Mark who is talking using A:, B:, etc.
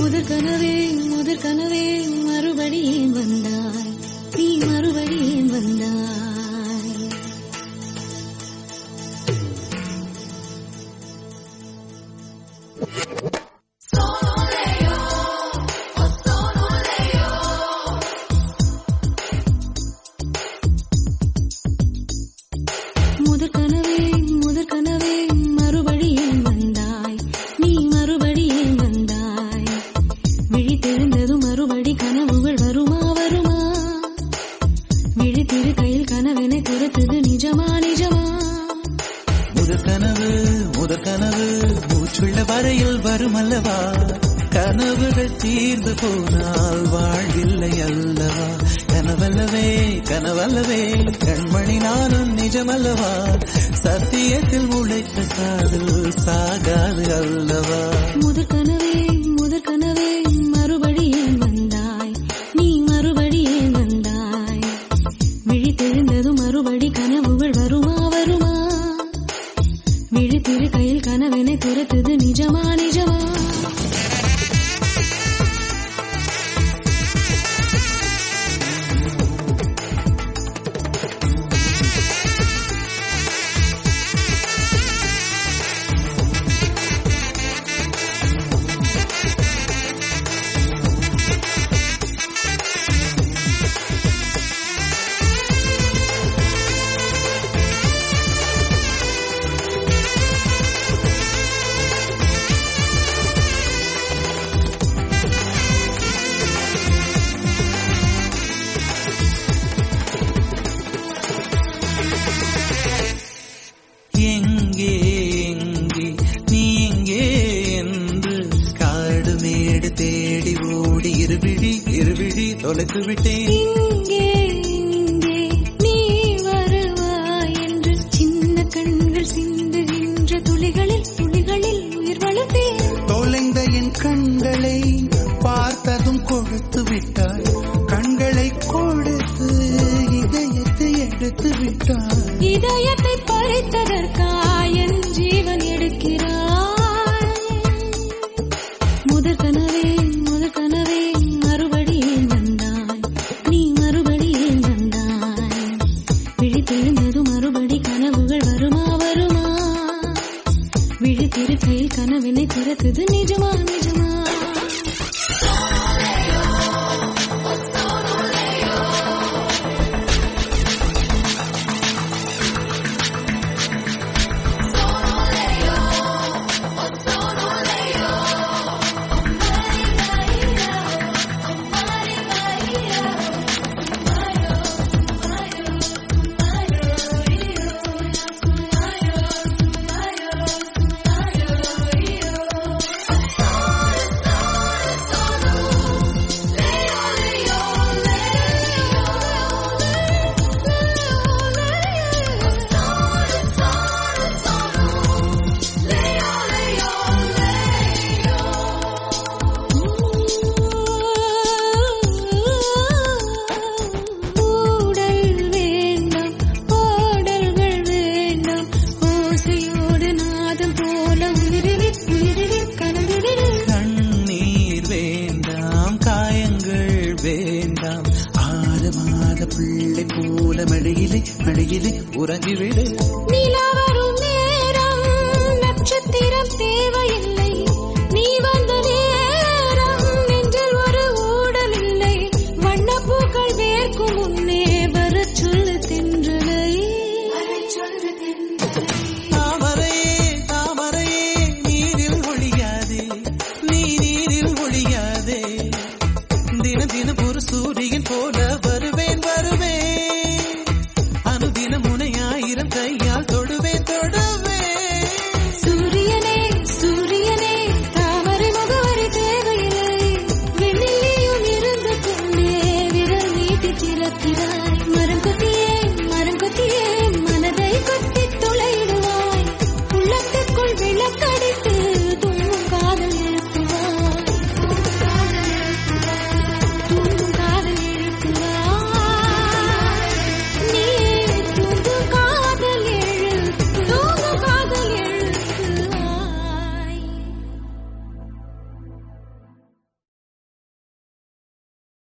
A: முதற் கனவே முதற் கனவே மறுபடி ஏன் வந்தாய் நீ மறுபடி ஏன் வந்தாய் முதற் கனவே முதற் கனவே மறுபடி ஏன் வந்தாய் நீ மறுபடி ஏன் வந்தாய் விழித்தெழுந்ததும் மறுபடி கனவுகள் வருமா வருமா விழித்திரு கையில் கனவென துரத்துது நிஜமா நிஜமா
B: முதற் கனவு முதற் கனவு மூச்சுள்ள வரையில் வரும் அல்லவா கனவுகள் தீர்ந்து போனால் வாழ்வில்லை அல்லவா கனவல்லவே கனவல்லவே கண்மணி நானும் நிஜமல்லவா சத்தியத்தில் உழைத்த காதல் சாகாது அல்லவா
A: முதற் கனவே முதற் கனவே மறுபடி ஏன் வந்தாய் நீ மறுபடி ஏன் வந்தாய் விழித்தெழுந்ததும் மறுபடி கனவுகள் வருமா வருமா விழித்திரு கையில் கனவென துரத்துது நிஜமா நிஜமா
B: எங்கே எங்கே நீ எங்கே என்று காடு மேடு தேடி ஓடி இருவிழி இருவிழி தொலைத்து விட்டேன்
A: இங்கே இங்கே நீ வருவாய் என்று சின்ன கண்கள் சிந்துகின்ற துளிகளில் துளிகளில் உயிர் வளர்த்தேன்
B: தொலைந்த என் கண்களை பார்த்ததும் கொடுத்து விட்டாய் கண்களை கொடுத்து இதயத்தை எடுத்து விட்டாய்
A: இதயத்தை பறித்ததற்காய் என் ஜீவன் எடுக்கிறாய் முதற் கனவே முதற் கனவே மறுபடி ஏன் வந்தாய் நீ மறுபடி ஏன் வந்தாய் விழித்தெழுந்தது மறுபடி கனவுகள் வருமா வருமா விழித்திருக்கையில் கனவினை திறக்குது நிஜமா நிஜமா ஊடல் வேண்டாம் ஓடல்கள் வேண்டாம் ஓசையோடு நாதம் போல உயிரில் உயிரில் கலந்திடு
B: கண்ணீர் வேண்டாம் காயங்கள் வேண்டாம் ஆறு மாத பிள்ளை போல மழையிலே மழையிலே உறங்கிவிடு
A: நிலா வரும் நேரம் நட்சத்திரம் தேவையில்லை நீ வந்த நேரம் நெஞ்சில் ஒரு ஊடல் இல்லை வண்ணப்பூக்கள் வேர்க்கும் முன்னே வரச் சொல்லு தென்றலை சொல்லு தென்றலை
B: தாமரையே தாமரையே நீரில் ஒழியாதே நீ நீரில் ஒழியாதே தின தினம் ஒரு சூரியன் போல வருவேன் வருவேன் அனுதினம் உனை ஆயிரம் கையால் தொடுவேன் தொடுவேன்